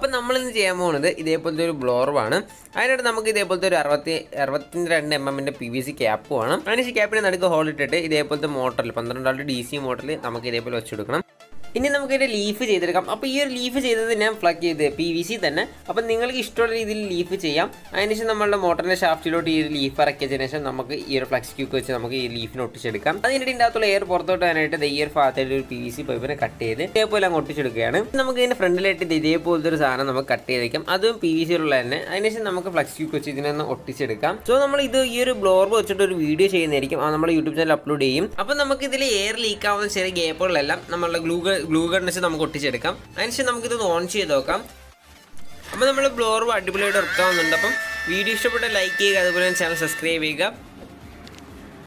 അപ്പോൾ നമ്മൾ ഇന്ന് ചെയ്യാൻ പോകുന്നത് ഇതേപോലത്തെ ഒരു ബ്ലോറുമാണ് അതിനായിട്ട് നമുക്ക് ഇതേപോലത്തെ ഒരു അറുപത്തി അറുപത്തി രണ്ട് എം എമ്മിൻ്റെ പി വി സി ക്യാപ്പ് വേണം അതിന് ക്യാപ്പിന് നടുക്ക് ഹോൾ ഇട്ടിട്ട് ഇതേപോലത്തെ മോട്ടറിൽ പന്ത്രണ്ട് ആളുടെ ഡി സി മോട്ടറിൽ നമുക്ക് ഇതേപോലെ വെച്ചെടുക്കണം ഇനി നമുക്ക് ഇതിൻ്റെ ലീഫ് ചെയ്തെടുക്കാം അപ്പോൾ ഈ ഒരു ലീഫ് ചെയ്തത് ഞാൻ ഫ്ലഗ് ചെയ്ത് പി വി സി തന്നെ അപ്പം നിങ്ങൾക്ക് ഇഷ്ടമുള്ള രീതിയിൽ ലീഫ് ചെയ്യാം അതിനുശേഷം നമ്മളുടെ മോട്ടറിൻ്റെ ഷാഫ്റ്റിലോട്ട് ഈ ഒരു ലീഫ് ഇറക്കിയതിനു ശേഷം നമുക്ക് ഈ ഒരു ഫ്ലക്സ് ക്യൂക്ക് വെച്ച് നമുക്ക് ഈ ലീഫിന് ഒട്ടിച്ചെടുക്കാം അതിൻ്റെ ഇതിൻ്റെ അകത്തുള്ള എയർ പുറത്തോട്ട് വരാനായിട്ട് ദേ ഈ ഒരു ഭാഗത്തായിട്ട് ഒരു പി വി സി പൈപ്പിനെ കട്ട് ചെയ്ത് ഇതേപോലെ അങ്ങ് ഒട്ടിച്ചെടുക്കുകയാണ് നമുക്ക് ഇതിൻ്റെ ഫ്രണ്ടിലായിട്ട് ഇത് ഇതേപോലത്തെ ഒരു സാധനം നമുക്ക് കട്ട് ചെയ്ത് വയ്ക്കാം അതും പി വി സി ഉള്ള തന്നെ അതിനുശേഷം നമുക്ക് ഫ്ലക്സ് ക്യൂക്ക് വെച്ച് ഇതിനൊന്ന് ഒട്ടിച്ചെടുക്കാം സോ നമ്മൾ ഇത് ഈ ഒരു ബ്ലോർ വെച്ചിട്ട് ഒരു വീഡിയോ ചെയ്യുന്നതായിരിക്കും അത് നമ്മൾ യൂട്യൂബ് ചാനൽ അപ്ലോഡ് ചെയ്യും അപ്പോൾ നമുക്ക് ഇതിൽ എയർ ലീക്ക് ആവുന്ന ചെറിയ ഗ്യാപ്പുകളെല്ലാം നമ്മളുടെ ഗ്ലൂ ഗ്ലൂ ഗൺ വെച്ച് നമുക്ക് ഒട്ടിച്ചെടുക്കാം അതിനുശേഷം നമുക്കിത് ഓൺ ചെയ്ത് നോക്കാം അപ്പോൾ നമ്മൾ ബ്ലോർ അടിപൊളിയായിട്ട് വർക്ക് ആവുന്നുണ്ട് അപ്പം വീഡിയോ ഇഷ്ടപ്പെട്ട ലൈക്ക് ചെയ്യുക അതുപോലെ ചാനൽ സബ്സ്ക്രൈബ് ചെയ്യുക